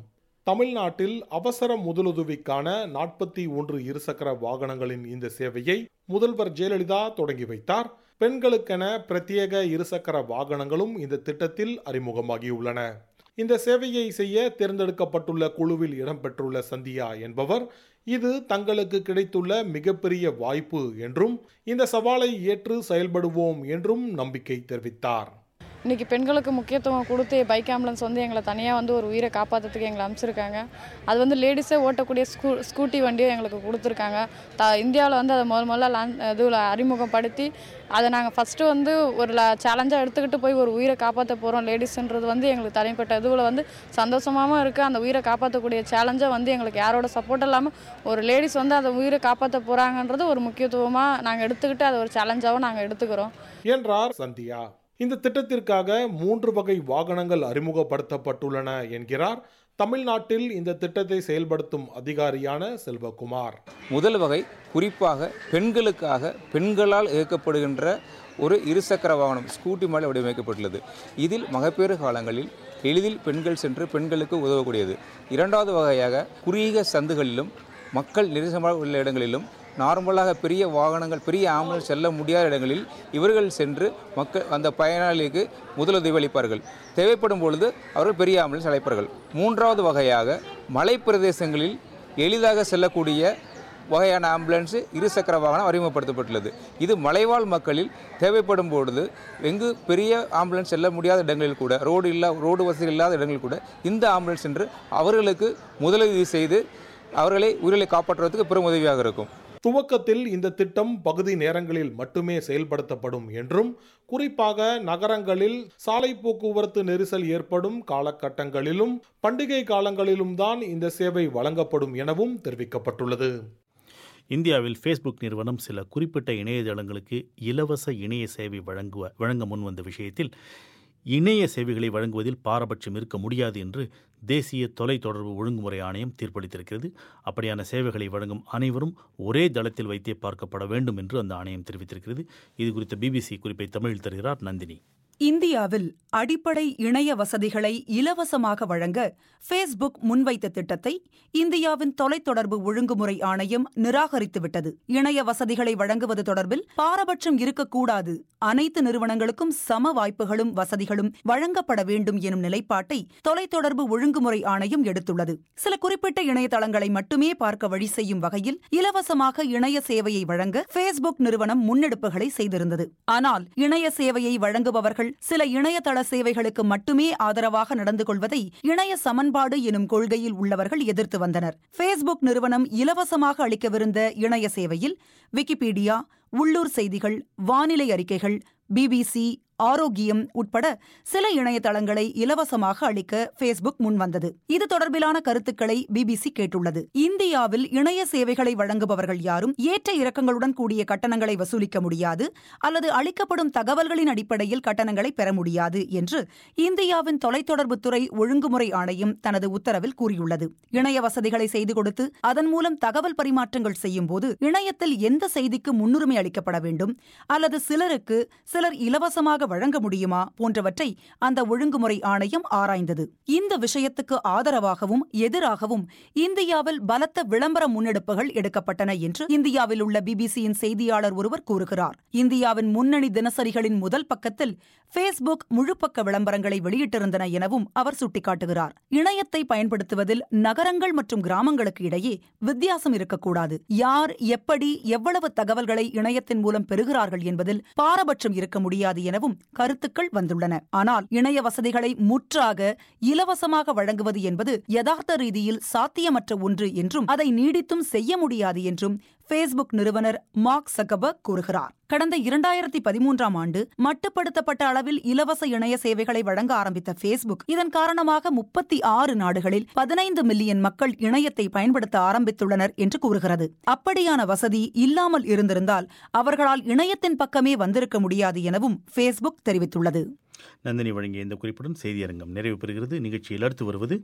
தமிழ்நாட்டில் அவசர முதலுதவிக்கான நாற்பத்தி ஒன்று இருசக்கர வாகனங்களின் இந்த சேவையை முதல்வர் ஜெயலலிதா தொடங்கி வைத்தார் பெண்களுக்கென பிரத்யேக இருசக்கர வாகனங்களும் இந்த திட்டத்தில் அறிமுகமாகியுள்ளன இந்த சேவையை செய்ய தேர்ந்தெடுக்கப்பட்டுள்ள குழுவில் இடம்பெற்றுள்ள சந்தியா என்பவர் இது தங்களுக்கு கிடைத்துள்ள மிகப்பெரிய வாய்ப்பு என்றும் இந்த சவாலை ஏற்று செயல்படுவோம் என்றும் நம்பிக்கை தெரிவித்தார் இன்றைக்கி பெண்களுக்கு முக்கியத்துவம் கொடுத்து பைக் ஆம்புலன்ஸ் வந்து எங்களை தனியாக வந்து ஒரு உயிரை காப்பாற்றுறதுக்கு எங்களை அனுப்பிச்சிருக்காங்க அது வந்து லேடிஸே ஓட்டக்கூடிய ஸ்கூ ஸ்கூட்டி வண்டியும் எங்களுக்கு கொடுத்துருக்காங்க த இந்தியாவில் வந்து அதை முதல் முதல்ல லான் இதுவில் அறிமுகப்படுத்தி அதை நாங்கள் ஃபஸ்ட்டு வந்து ஒரு சேலஞ்சாக எடுத்துக்கிட்டு போய் ஒரு உயிரை காப்பாற்ற போகிறோம் லேடிஸ்ன்றது வந்து எங்களுக்கு தனிப்பட்ட இதுவில் வந்து சந்தோஷமாகவும் இருக்குது அந்த உயிரை காப்பாற்றக்கூடிய சேலஞ்சை வந்து எங்களுக்கு யாரோட சப்போர்ட் இல்லாமல் ஒரு லேடிஸ் வந்து அந்த உயிரை காப்பாற்ற போகிறாங்கன்றது ஒரு முக்கியத்துவமாக நாங்கள் எடுத்துக்கிட்டு அதை ஒரு சேலஞ்சாகவும் நாங்கள் எடுத்துக்கிறோம் என்றார் சந்தியா இந்த திட்டத்திற்காக மூன்று வகை வாகனங்கள் அறிமுகப்படுத்தப்பட்டுள்ளன என்கிறார் தமிழ்நாட்டில் இந்த திட்டத்தை செயல்படுத்தும் அதிகாரியான செல்வகுமார் முதல் வகை குறிப்பாக பெண்களுக்காக பெண்களால் இயக்கப்படுகின்ற ஒரு இருசக்கர வாகனம் ஸ்கூட்டி மேலே வடிவமைக்கப்பட்டுள்ளது இதில் மகப்பேறு காலங்களில் எளிதில் பெண்கள் சென்று பெண்களுக்கு உதவக்கூடியது இரண்டாவது வகையாக குறுகிய சந்துகளிலும் மக்கள் நெரிசமாக உள்ள இடங்களிலும் நார்மலாக பெரிய வாகனங்கள் பெரிய ஆம்புலன்ஸ் செல்ல முடியாத இடங்களில் இவர்கள் சென்று மக்கள் அந்த பயனாளிக்கு முதலுதவி அளிப்பார்கள் தேவைப்படும் பொழுது அவர்கள் பெரிய ஆம்புலன்ஸ் அழைப்பார்கள் மூன்றாவது வகையாக மலை பிரதேசங்களில் எளிதாக செல்லக்கூடிய வகையான ஆம்புலன்ஸ் இருசக்கர வாகனம் அறிமுகப்படுத்தப்பட்டுள்ளது இது மலைவாழ் மக்களில் தேவைப்படும் பொழுது எங்கு பெரிய ஆம்புலன்ஸ் செல்ல முடியாத இடங்களில் கூட ரோடு இல்லா ரோடு வசதி இல்லாத இடங்களில் கூட இந்த ஆம்புலன்ஸ் சென்று அவர்களுக்கு முதலுதவி செய்து அவர்களை உயிர்களை காப்பாற்றுவதற்கு பெரும் உதவியாக இருக்கும் துவக்கத்தில் இந்த திட்டம் பகுதி நேரங்களில் மட்டுமே செயல்படுத்தப்படும் என்றும் குறிப்பாக நகரங்களில் சாலை போக்குவரத்து நெரிசல் ஏற்படும் காலகட்டங்களிலும் பண்டிகை காலங்களிலும் தான் இந்த சேவை வழங்கப்படும் எனவும் தெரிவிக்கப்பட்டுள்ளது இந்தியாவில் ஃபேஸ்புக் நிறுவனம் சில குறிப்பிட்ட இணையதளங்களுக்கு இலவச இணைய சேவை வழங்குவ வழங்க முன்வந்த விஷயத்தில் இணைய சேவைகளை வழங்குவதில் பாரபட்சம் இருக்க முடியாது என்று தேசிய தொலைத்தொடர்பு ஒழுங்குமுறை ஆணையம் தீர்ப்பளித்திருக்கிறது அப்படியான சேவைகளை வழங்கும் அனைவரும் ஒரே தளத்தில் வைத்தே பார்க்கப்பட வேண்டும் என்று அந்த ஆணையம் தெரிவித்திருக்கிறது இது குறித்த பிபிசி குறிப்பை தமிழில் தருகிறார் நந்தினி இந்தியாவில் அடிப்படை இணைய வசதிகளை இலவசமாக வழங்க ஃபேஸ்புக் முன்வைத்த திட்டத்தை இந்தியாவின் தொலைத்தொடர்பு ஒழுங்குமுறை ஆணையம் நிராகரித்துவிட்டது இணைய வசதிகளை வழங்குவது தொடர்பில் பாரபட்சம் இருக்கக்கூடாது அனைத்து நிறுவனங்களுக்கும் சம வாய்ப்புகளும் வசதிகளும் வழங்கப்பட வேண்டும் எனும் நிலைப்பாட்டை தொலைத்தொடர்பு ஒழுங்குமுறை ஆணையம் எடுத்துள்ளது சில குறிப்பிட்ட இணையதளங்களை மட்டுமே பார்க்க வழி செய்யும் வகையில் இலவசமாக இணைய சேவையை வழங்க ஃபேஸ்புக் நிறுவனம் முன்னெடுப்புகளை செய்திருந்தது ஆனால் இணைய சேவையை வழங்குபவர்கள் சில இணையதள சேவைகளுக்கு மட்டுமே ஆதரவாக நடந்து கொள்வதை இணைய சமன்பாடு எனும் கொள்கையில் உள்ளவர்கள் எதிர்த்து வந்தனர் ஃபேஸ்புக் நிறுவனம் இலவசமாக அளிக்கவிருந்த இணைய சேவையில் விக்கிபீடியா உள்ளூர் செய்திகள் வானிலை அறிக்கைகள் பிபிசி ஆரோக்கியம் உட்பட சில இணையதளங்களை இலவசமாக அளிக்க ஃபேஸ்புக் முன்வந்தது இது தொடர்பிலான கருத்துக்களை பிபிசி கேட்டுள்ளது இந்தியாவில் இணைய சேவைகளை வழங்குபவர்கள் யாரும் ஏற்ற இறக்கங்களுடன் கூடிய கட்டணங்களை வசூலிக்க முடியாது அல்லது அளிக்கப்படும் தகவல்களின் அடிப்படையில் கட்டணங்களை பெற முடியாது என்று இந்தியாவின் தொலைத்தொடர்புத்துறை ஒழுங்குமுறை ஆணையம் தனது உத்தரவில் கூறியுள்ளது இணைய வசதிகளை செய்து கொடுத்து அதன் மூலம் தகவல் பரிமாற்றங்கள் செய்யும் போது இணையத்தில் எந்த செய்திக்கு முன்னுரிமை அளிக்கப்பட வேண்டும் அல்லது சிலருக்கு சிலர் இலவசமாக வழங்க முடியுமா போன்றவற்றை அந்த ஒழுங்குமுறை ஆணையம் ஆராய்ந்தது இந்த விஷயத்துக்கு ஆதரவாகவும் எதிராகவும் இந்தியாவில் பலத்த விளம்பர முன்னெடுப்புகள் எடுக்கப்பட்டன என்று இந்தியாவில் உள்ள பிபிசியின் செய்தியாளர் ஒருவர் கூறுகிறார் இந்தியாவின் முன்னணி தினசரிகளின் முதல் பக்கத்தில் ஃபேஸ்புக் முழுப்பக்க விளம்பரங்களை வெளியிட்டிருந்தன எனவும் அவர் சுட்டிக்காட்டுகிறார் இணையத்தை பயன்படுத்துவதில் நகரங்கள் மற்றும் கிராமங்களுக்கு இடையே வித்தியாசம் இருக்கக்கூடாது யார் எப்படி எவ்வளவு தகவல்களை இணையத்தின் மூலம் பெறுகிறார்கள் என்பதில் பாரபட்சம் இருக்க முடியாது எனவும் கருத்துக்கள் வந்துள்ளன ஆனால் இணைய வசதிகளை முற்றாக இலவசமாக வழங்குவது என்பது யதார்த்த ரீதியில் சாத்தியமற்ற ஒன்று என்றும் அதை நீடித்தும் செய்ய முடியாது என்றும் ஃபேஸ்புக் நிறுவனர் மார்க் சக்கபர்க் கூறுகிறார் கடந்த இரண்டாயிரத்தி பதிமூன்றாம் ஆண்டு மட்டுப்படுத்தப்பட்ட அளவில் இலவச இணைய சேவைகளை வழங்க ஆரம்பித்த ஃபேஸ்புக் இதன் காரணமாக முப்பத்தி ஆறு நாடுகளில் பதினைந்து மில்லியன் மக்கள் இணையத்தை பயன்படுத்த ஆரம்பித்துள்ளனர் என்று கூறுகிறது அப்படியான வசதி இல்லாமல் இருந்திருந்தால் அவர்களால் இணையத்தின் பக்கமே வந்திருக்க முடியாது எனவும் ஃபேஸ்புக் தெரிவித்துள்ளது நந்தினி வழங்கிய இந்த குறிப்புடன் செய்தியரங்கம் நிறைவு பெறுகிறது நிகழ்ச்சியில் அடுத்து வருவது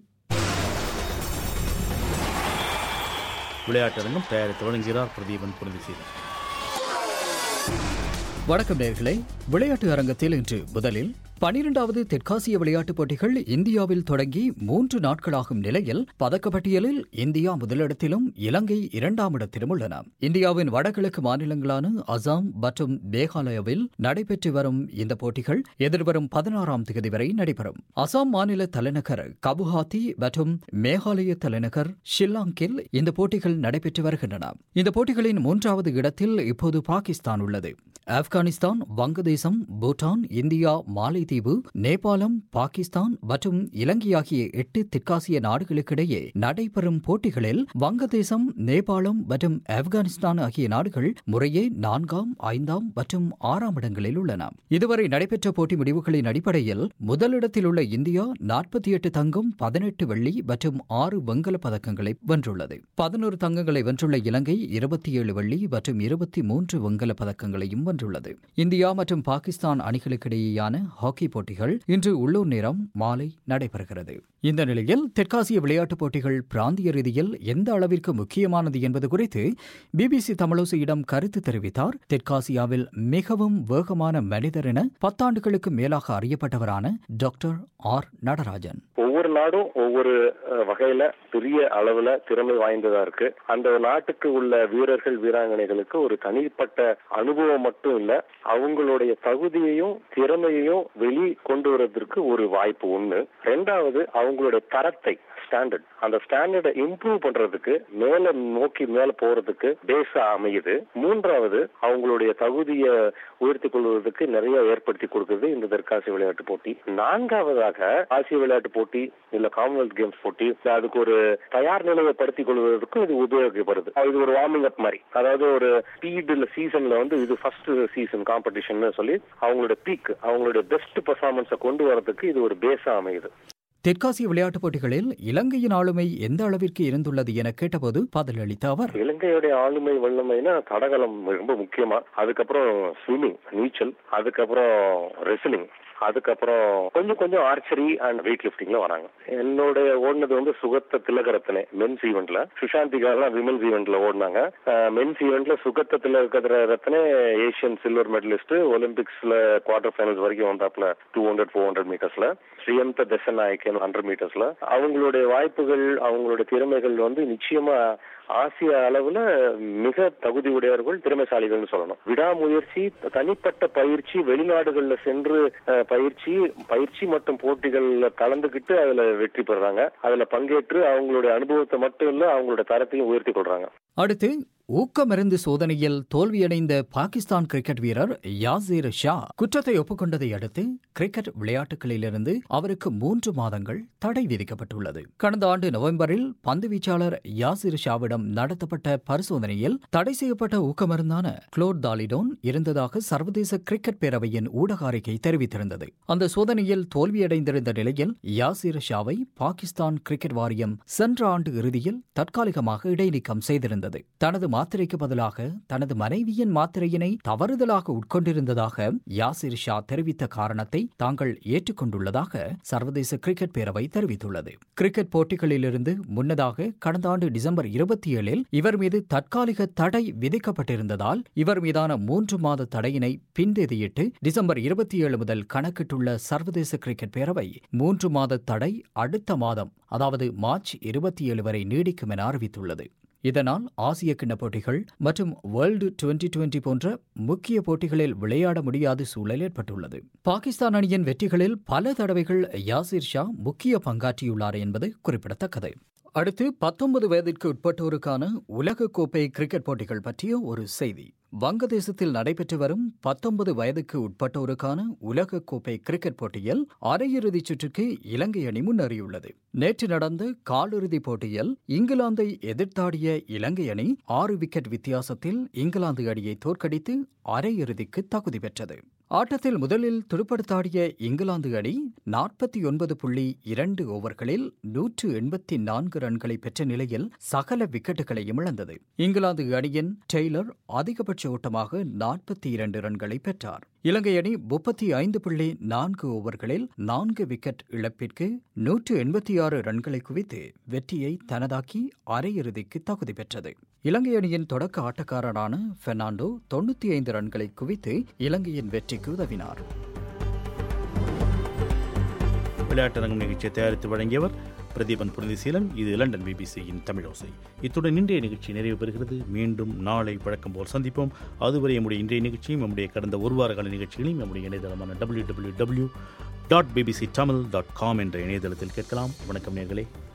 விளையாட்டரங்கம் தயாரித்து வழங்குகிறார் பிரதீபன் புனிதசீலன் வணக்கம் நேர்களே விளையாட்டு அரங்கத்தில் இன்று முதலில் பனிரெண்டாவது தெற்காசிய விளையாட்டுப் போட்டிகள் இந்தியாவில் தொடங்கி மூன்று நாட்களாகும் நிலையில் பதக்கப்பட்டியலில் இந்தியா முதலிடத்திலும் இலங்கை இரண்டாம் இடத்திலும் உள்ளன இந்தியாவின் வடகிழக்கு மாநிலங்களான அசாம் மற்றும் மேகாலயாவில் நடைபெற்று வரும் இந்த போட்டிகள் எதிர்வரும் பதினாறாம் தேதி வரை நடைபெறும் அசாம் மாநில தலைநகர் கபுஹாத்தி மற்றும் மேகாலய தலைநகர் ஷில்லாங்கில் இந்த போட்டிகள் நடைபெற்று வருகின்றன இந்த போட்டிகளின் மூன்றாவது இடத்தில் இப்போது பாகிஸ்தான் உள்ளது ஆப்கானிஸ்தான் வங்கதேசம் பூட்டான் இந்தியா மாலைதீவு நேபாளம் பாகிஸ்தான் மற்றும் இலங்கை ஆகிய எட்டு தெற்காசிய நாடுகளுக்கிடையே நடைபெறும் போட்டிகளில் வங்கதேசம் நேபாளம் மற்றும் ஆப்கானிஸ்தான் ஆகிய நாடுகள் முறையே நான்காம் ஐந்தாம் மற்றும் ஆறாம் இடங்களில் உள்ளன இதுவரை நடைபெற்ற போட்டி முடிவுகளின் அடிப்படையில் முதலிடத்தில் உள்ள இந்தியா நாற்பத்தி எட்டு தங்கம் பதினெட்டு வெள்ளி மற்றும் ஆறு வெண்கலப் பதக்கங்களை வென்றுள்ளது பதினோரு தங்கங்களை வென்றுள்ள இலங்கை இருபத்தி ஏழு வெள்ளி மற்றும் இருபத்தி மூன்று வெண்கலப் பதக்கங்களையும் வென்றுள்ளது இந்தியா மற்றும் பாகிஸ்தான் அணிகளுக்கிடையேயான ஹாக்கி போட்டிகள் இன்று உள்ளூர் நேரம் மாலை நடைபெறுகிறது இந்த நிலையில் தெற்காசிய விளையாட்டுப் போட்டிகள் பிராந்திய ரீதியில் எந்த அளவிற்கு முக்கியமானது என்பது குறித்து பிபிசி தமிழோசையிடம் கருத்து தெரிவித்தார் தெற்காசியாவில் மிகவும் வேகமான மனிதர் என பத்தாண்டுகளுக்கு மேலாக அறியப்பட்டவரான டாக்டர் ஆர் நடராஜன் ஒவ்வொரு நாடும் ஒவ்வொரு அஹ், வகையில பெரிய அளவுல திறமை வாய்ந்ததா இருக்கு அந்த நாட்டுக்கு உள்ள வீரர்கள் வீராங்கனைகளுக்கு ஒரு தனிப்பட்ட அனுபவம் மட்டும் இல்ல அவங்களுடைய தகுதியையும் திறமையையும் வெளி கொண்டு வரதற்கு ஒரு வாய்ப்பு ஒண்ணு ரெண்டாவது அவங்களுடைய தரத்தை ஸ்டாண்டர்ட் அந்த ஸ்டாண்டர்டை இம்ப்ரூவ் பண்றதுக்கு மேல நோக்கி மேல போறதுக்கு பேஸா அமையுது மூன்றாவது அவங்களுடைய தகுதியை உயர்த்தி கொள்வதற்கு நிறைய ஏற்படுத்தி கொடுக்குது இந்த தெற்காசிய விளையாட்டு போட்டி நான்காவதாக ஆசிய விளையாட்டு போட்டி இல்ல காமன்வெல்த் கேம்ஸ் போட்டி இல்ல அதுக்கு ஒரு தயார் நிலையை படுத்திக் கொள்வதற்கும் இது உபயோகப்படுது இது ஒரு வார்மிங் அப் மாதிரி அதாவது ஒரு ஸ்பீட் இல்ல சீசன்ல வந்து இது ஃபர்ஸ்ட் சீசன் காம்படிஷன் சொல்லி அவங்களோட பீக் அவங்களுடைய பெஸ்ட் பெர்ஃபார்மன்ஸை கொண்டு வரதுக்கு இது ஒரு பேஸா அமையுது தெற்காசிய விளையாட்டுப் போட்டிகளில் இலங்கையின் ஆளுமை எந்த அளவிற்கு இருந்துள்ளது என கேட்டபோது பதிலளித்த அவர் இலங்கையுடைய ஆளுமை வல்லமைனா தடகளம் ரொம்ப முக்கியமா அதுக்கப்புறம் ஸ்விம்மிங் நீச்சல் அதுக்கப்புறம் ரெஸ்லிங் அதுக்கப்புறம் கொஞ்சம் கொஞ்சம் ஆர்ச்சரி அண்ட் வெயிட் லிஃப்டிங்ல வராங்க என்னுடைய ஓடினது வந்து சுகத்த திலகரத்தனே மென்ஸ் ஈவெண்ட்ல சுஷாந்திகாலாம் விமன்ஸ் ஈவெண்ட்ல ஓடினாங்க மென்ஸ் ஈவெண்ட்ல Sugath Tillakaratne Asian silver medalist ஒலிம்பிக்ஸ்ல குவார்டர் ஃபைனல்ஸ் வரைக்கும் வந்தாப்ல டூ ஹண்ட்ரட் ஃபோர் ஹண்ட்ரட் மீட்டர்ஸ்ல ஸ்ரீயந்த தசநாயக்கன் ஹண்ட்ரட் மீட்டர்ஸ்ல அவங்களுடைய வாய்ப்புகள் அவங்களுடைய திறமைகள் வந்து நிச்சயமா ஆசிய அளவுல மிக தகுதி உடையவர்கள் திறமைசாலிகள்னு சொல்லணும் விடாமுயற்சி தனிப்பட்ட பயிற்சி வெளிநாடுகள்ல சென்று அஹ், பயிற்சி பயிற்சி மற்றும் போட்டிகள்ல கலந்துகிட்டு அதுல வெற்றி பெறாங்க அதுல பங்கேற்று அவங்களுடைய அனுபவத்தை மட்டும் இல்ல அவங்களுடைய தரத்தையும் உயர்த்தி கொள்றாங்க அடுத்து ஊக்கமருந்து சோதனையில் தோல்வியடைந்த பாகிஸ்தான் கிரிக்கெட் வீரர் யாசீர் ஷா குற்றத்தை ஒப்புக்கொண்டதை அடுத்து கிரிக்கெட் விளையாட்டுகளிலிருந்து அவருக்கு மூன்று மாதங்கள் தடை விதிக்கப்பட்டுள்ளது கடந்த ஆண்டு நவம்பரில் பந்து வீச்சாளர் யாசிர் ஷாவிடம் நடத்தப்பட்ட பரிசோதனையில் தடை செய்யப்பட்ட ஊக்கமருந்தான குளோர்தாலிடோன் இருந்ததாக சர்வதேச கிரிக்கெட் பேரவையின் ஊடக அறிக்கை தெரிவித்திருந்தது அந்த சோதனையில் தோல்வியடைந்திருந்த நிலையில் யாசிர் ஷாவை பாகிஸ்தான் கிரிக்கெட் வாரியம் சென்ற ஆண்டு இறுதியில் தற்காலிகமாக இடைநீக்கம் செய்திருந்தது தனது மாத்திரைக்கு பதிலாக தனது மனைவியின் மாத்திரையினை தவறுதலாக உட்கொண்டிருந்ததாக யாசிர் ஷா தெரிவித்த காரணத்தை தாங்கள் ஏற்றுக்கொண்டுள்ளதாக சர்வதேச கிரிக்கெட் பேரவை தெரிவித்துள்ளது கிரிக்கெட் போட்டிகளிலிருந்து முன்னதாக கடந்த ஆண்டு டிசம்பர் இருபத்தி ஏழில் இவர் மீது தற்காலிக தடை விதிக்கப்பட்டிருந்ததால் இவர் மீதான மூன்று மாத தடையினை பின்தேதியிட்டு டிசம்பர் இருபத்தி ஏழு முதல் கணக்கிட்டுள்ள சர்வதேச கிரிக்கெட் பேரவை மூன்று மாத தடை அடுத்த மாதம் அதாவது மார்ச் இருபத்தி ஏழு வரை நீடிக்கும் என அறிவித்துள்ளது இதனால் ஆசிய கிண்ண போட்டிகள் மற்றும் வேர்ல்டு டுவெண்டி டுவெண்டி போன்ற முக்கிய போட்டிகளில் விளையாட முடியாத சூழல் ஏற்பட்டுள்ளது பாகிஸ்தான் அணியின் வெற்றிகளில் பல தடவைகள் யாசிர் ஷா முக்கிய பங்காற்றியுள்ளார் என்பது குறிப்பிடத்தக்கது அடுத்து பத்தொன்பது வயதிற்கு உட்பட்டோருக்கான உலகக்கோப்பை கிரிக்கெட் போட்டிகள் பற்றிய ஒரு செய்தி வங்கதேசத்தில் நடைபெற்று வரும் பத்தொன்பது வயதுக்கு உட்பட்டோருக்கான உலகக்கோப்பை கிரிக்கெட் போட்டியில் அரையிறுதிச் சுற்றுக்கு இலங்கை அணி முன்னேறியுள்ளது நேற்று நடந்த காலிறுதிப் போட்டியில் இங்கிலாந்தை எதிர்த்தாடிய இலங்கை அணி ஆறு விக்கெட் வித்தியாசத்தில் இங்கிலாந்து அணியை தோற்கடித்து அரையிறுதிக்கு தகுதி பெற்றது ஆட்டத்தில் முதலில் துடுப்படுத்தாடிய இங்கிலாந்து அணி நாற்பத்தி ஒன்பது புள்ளி இரண்டு ஓவர்களில் நூற்று எண்பத்தி நான்கு ரன்களை பெற்ற நிலையில் சகல விக்கெட்டுகளையும் இழந்தது இங்கிலாந்து அணியின் டெய்லர் அதிகபட்ச ஓட்டமாக நாற்பத்தி இரண்டு ரன்களை பெற்றார் இலங்கை அணி முப்பத்தி ஐந்து புள்ளி நான்கு ஓவர்களில் நான்கு விக்கெட் இழப்பிற்கு நூற்று எண்பத்தி ஆறு ரன்களை குவித்து வெற்றியை தனதாக்கி அரையிறுதிக்கு தகுதி பெற்றது இலங்கை அணியின் தொடக்க ஆட்டக்காரரான பெர்னாண்டோ தொண்ணூத்தி ஐந்து ரன்களை குவித்து இலங்கையின் வெற்றிக்கு உதவினார் விளையாட்டரங்கம் நிகழ்ச்சியை தயாரித்து வழங்கியவர் பிரதீபன் புனிதசீலன் இது லண்டன் பிபிசியின் தமிழோசை இத்துடன் இன்றைய நிகழ்ச்சி நிறைவு பெறுகிறது மீண்டும் நாளை வழக்கம் போல் சந்திப்போம் அதுவரை நம்முடைய இன்றைய நிகழ்ச்சியும் நம்முடைய கடந்த ஒரு வார கால நிகழ்ச்சிகளையும் நம்முடைய இணையதளமான W W W dot BBC Tamil dot com என்ற இணையதளத்தில் கேட்கலாம் வணக்கம் நேர்களே